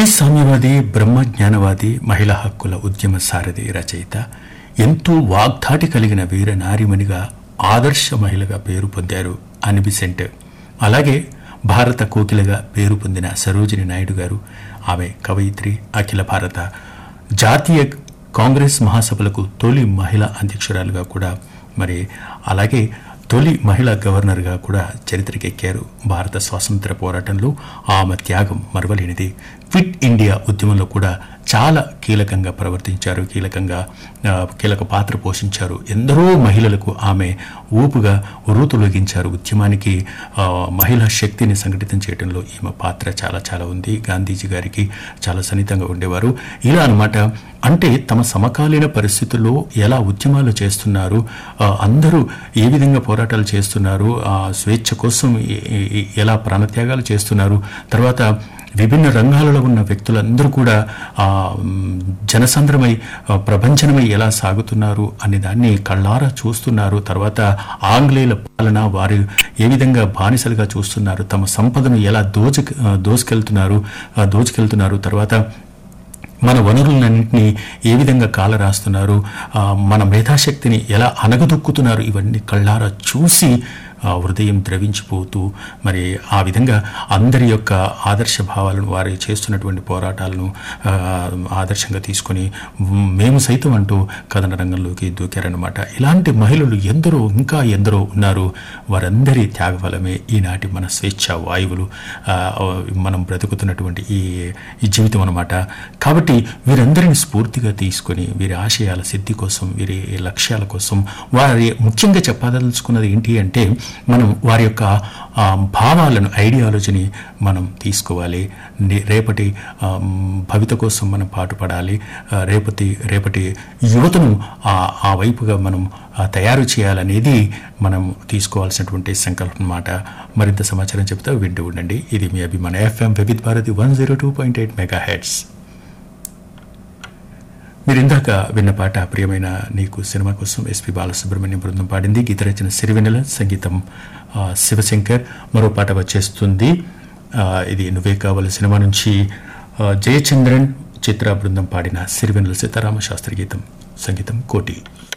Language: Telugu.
కవి సామ్యవాది బ్రహ్మ జ్ఞానవాది మహిళా హక్కుల ఉద్యమ సారథి రచయిత ఎంతో వాగ్దాటి కలిగిన వీర నారిమణిగా ఆదర్శ మహిళగా పేరు పొందారు అనిబిసెంట్ అలాగే భారత కోకిలగా పేరు పొందిన సరోజిని నాయుడు గారు ఆమె కవయిత్రి అఖిల భారత జాతీయ కాంగ్రెస్ మహాసభలకు తొలి మహిళా అధ్యక్షురాలుగా కూడా మరి అలాగే తొలి మహిళా గవర్నర్గా కూడా చరిత్రకెక్కారు భారత స్వాతంత్ర పోరాటంలో ఆమె త్యాగం మరవలేనిది క్విట్ ఇండియా ఉద్యమంలో కూడా చాలా కీలకంగా ప్రవర్తించారు కీలకంగా ఆ, కీలక పాత్ర పోషించారు ఎందరో మహిళలకు ఆమె ఊపుగా ఉరుతులొగించారు ఉద్యమానికి ఆ, మహిళా శక్తిని సంఘటితం చేయడంలో ఈమె పాత్ర చాలా చాలా ఉంది గాంధీజీ గారికి చాలా సన్నిహితంగా ఉండేవారు ఇలా అన్నమాట అంటే తమ సమకాలీన పరిస్థితుల్లో ఎలా ఉద్యమాలు చేస్తున్నారు ఆ, అందరూ ఏ విధంగా పోరాటాలు చేస్తున్నారు ఆ, స్వేచ్ఛ కోసం ఎ- ఎ- ఎలా ప్రాణత్యాగాలు చేస్తున్నారు తర్వాత విభిన్న రంగాలలో ఉన్న వ్యక్తులందరూ కూడా ఆ, మ్, జనసంద్రమై ఆ, ప్రభంజనమై ఎలా సాగుతున్నారు అనే దాన్ని కళ్ళారా చూస్తున్నారు తర్వాత ఆంగ్లేయుల పాలన వారు ఏ విధంగా బానిసలుగా చూస్తున్నారు తమ సంపదను ఎలా దోచు దోచుకెళ్తున్నారు ఆ, దోచుకెళ్తున్నారు తర్వాత మన వనరులన్నింటినీ ఏ విధంగా కాల రాస్తున్నారు ఆ, మన మేధాశక్తిని ఎలా అనగదొక్కుతున్నారు ఇవన్నీ కళ్ళారా చూసి ఆ, హృదయం ద్రవించిపోతూ మరి ఆ విధంగా అందరి యొక్క ఆదర్శ భావాలను వారు చేస్తున్నటువంటి పోరాటాలను ఆ, ఆదర్శంగా తీసుకొని మ్, మేము సైతం అంటూ కథన రంగంలోకి దూకారనమాట ఇలాంటి మహిళలు ఎందరో ఇంకా ఎందరో ఉన్నారు వారందరి త్యాగఫలమే ఈనాటి మన స్వేచ్ఛ వాయువులు ఆ, మనం బ్రతుకుతున్నటువంటి ఈ ఈ జీవితం అనమాట కాబట్టి వీరందరిని స్ఫూర్తిగా తీసుకొని వీరి ఆశయాల సిద్ధి కోసం వీరి లక్ష్యాల కోసం వారి ముఖ్యంగా చెప్పదలుచుకున్నది ఏంటి అంటే మనం వారి యొక్క ఆ, భావాలను ఐడియాలజీని మనం తీసుకోవాలి నే- రేపటి ఆ, మ్, భవిత కోసం మనం పాటుపడాలి ఆ, రేపటి రేపటి యువతను ఆ ఆ వైపుగా మనం ఆ, తయారు చేయాలనేది మనం తీసుకోవాల్సినటువంటి సంకల్పం అన్నమాట మరింత సమాచారం చెప్తా వింటూ ఉండండి ఇది మీ అభిమాన FM Vividh Bharati one zero two point eight megahertz మీరు ఇందాక విన్న పాట ప్రియమైన నీకు సినిమా కోసం ఎస్పి బాలసుబ్రహ్మణ్యం బృందం పాడింది గీత రచన సిరివెన్నెల సంగీతం ఆ, శివశంకర్ మరో పాట వచ్చేస్తుంది ఆ, ఇది నువ్వే కావాలి సినిమా నుంచి ఆ, జయచంద్రన్ చిత్ర బృందం పాడిన సిరివెన్నెల సీతారామ శాస్త్రి గీతం సంగీతం కోటి